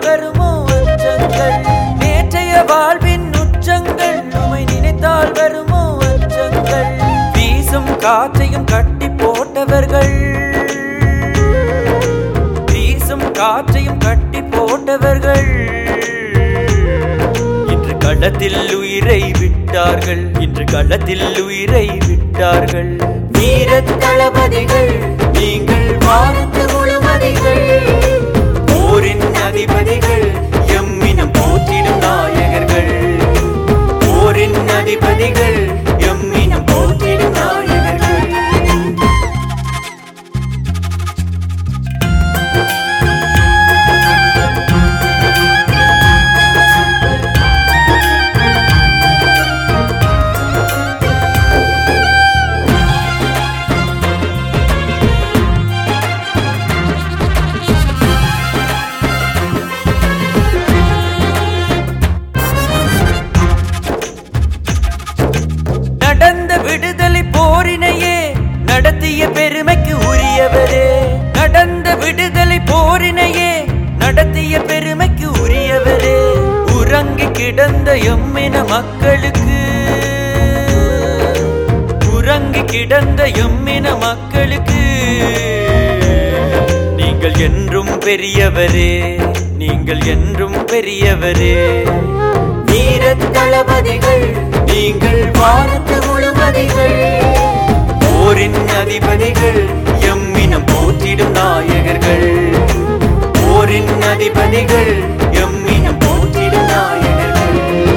நினைத்தால் வருமோ அச்சங்கள் நேற்றைய வாழ்வின் உச்சங்கள் உமை நினைத்தால் வருமோ அச்சங்கள் வீசும் காற்றையும் கட்டி போட்டவர்கள் வீசும் காற்றையும் கட்டி போட்டவர்கள் இன்று களத்தில் உயிரை விட்டார்கள் இன்று களத்தில் உயிரை விட்டார்கள் வீர தளபதிகள் நீங்கள் வானத்து முழுமதிகள் போரின் அதிபதிகள் எம்மினம் போற்றிடும் நாயகர்கள் போரின் அதிபதிகள் எம்மினம் போற்றிடும் நாயகர்கள் நடந்த விடுதலை போரினையே நடத்திய பெருமைக்கு உரியவரே நடந்த விடுதலை போரினையே நடத்திய பெருமைக்கு உரியவரே உறங்கி கிடந்த எம்மின மக்களுக்கு உறங்கி கிடந்த எம்மின மக்களுக்கு நீங்கள் என்றும் பெரியவரே நீங்கள் என்றும் பெரியவரே வீர தளபதிகள் நீங்கள் வானத்து முழுமதிகள் போரின் அதிபதிகள் எம்மினம் போற்றிடும் நாயகர்கள் போரின் அதிபதிகள் எம்மினம் போற்றிடும் நாயகர்கள்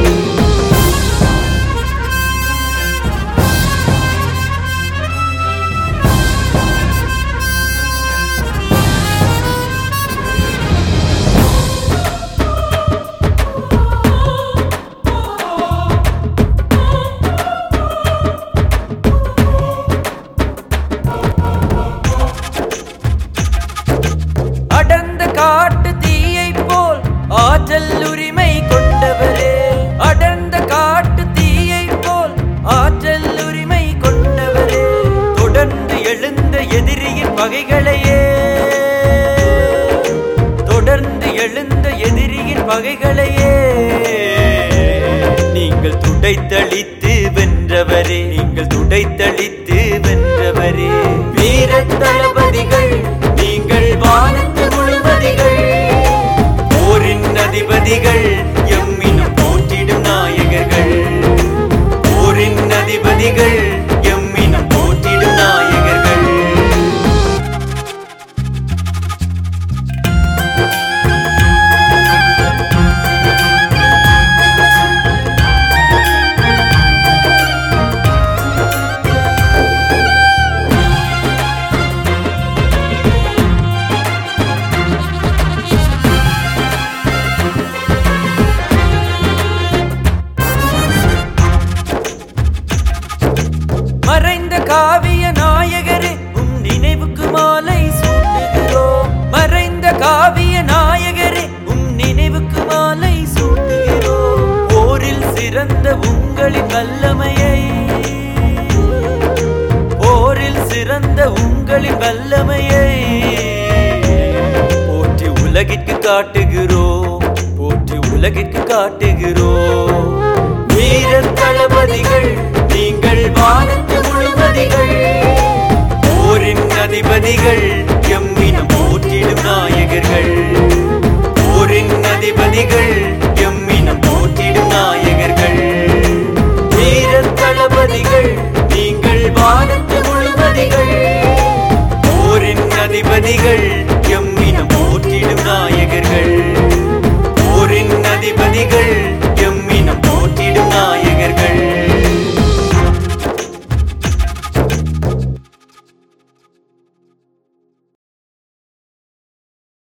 அடர்ந்த காட்டு தீயை போல் ஆற்றல் உரிமை கொண்டவரே அடர்ந்த காட்டு தீயை போல் ஆற்றல் உரிமை கொண்டவரே தொடர்ந்து எழுந்த எதிரியின் பகைகளையே தொடர்ந்து எழுந்த எதிரியின் பகைகளையே நீங்கள் துடைத்தளித்து வென்றவரே நீங்கள் துடைத்தளித்து வென்றவரே வீர தளபதிகள் நீங்கள் வானத்து முழுவதிகள் போரின் அதிபதிகள் எம்மினம் போற்றிடும் நாயகர்கள் போரின் அதிபதிகள் எம்மினம் போற்றிடும் நாயகர்கள் மறைந்த காவிய நாயகரே உம் நினைவுக்கு மாலை சூட்டுகிறோம் மறைந்த காவிய நாயகரே உம் நினைவுக்கு மாலை சூட்டுகிறோம் போரில் சிறந்த உங்களின் வல்லமையை போரில் சிறந்த உங்களின் வல்லமையை போற்றி உலகிற்கு காட்டுகிறோம் போற்றி உலகிற்கு காட்டுகிறோம் வீர தளபதிகள் நீங்கள் வானத்து முழுமதிகள் போரின் அதிபதிகள் எம்மினம் போற்றிடும் நாயகர்கள்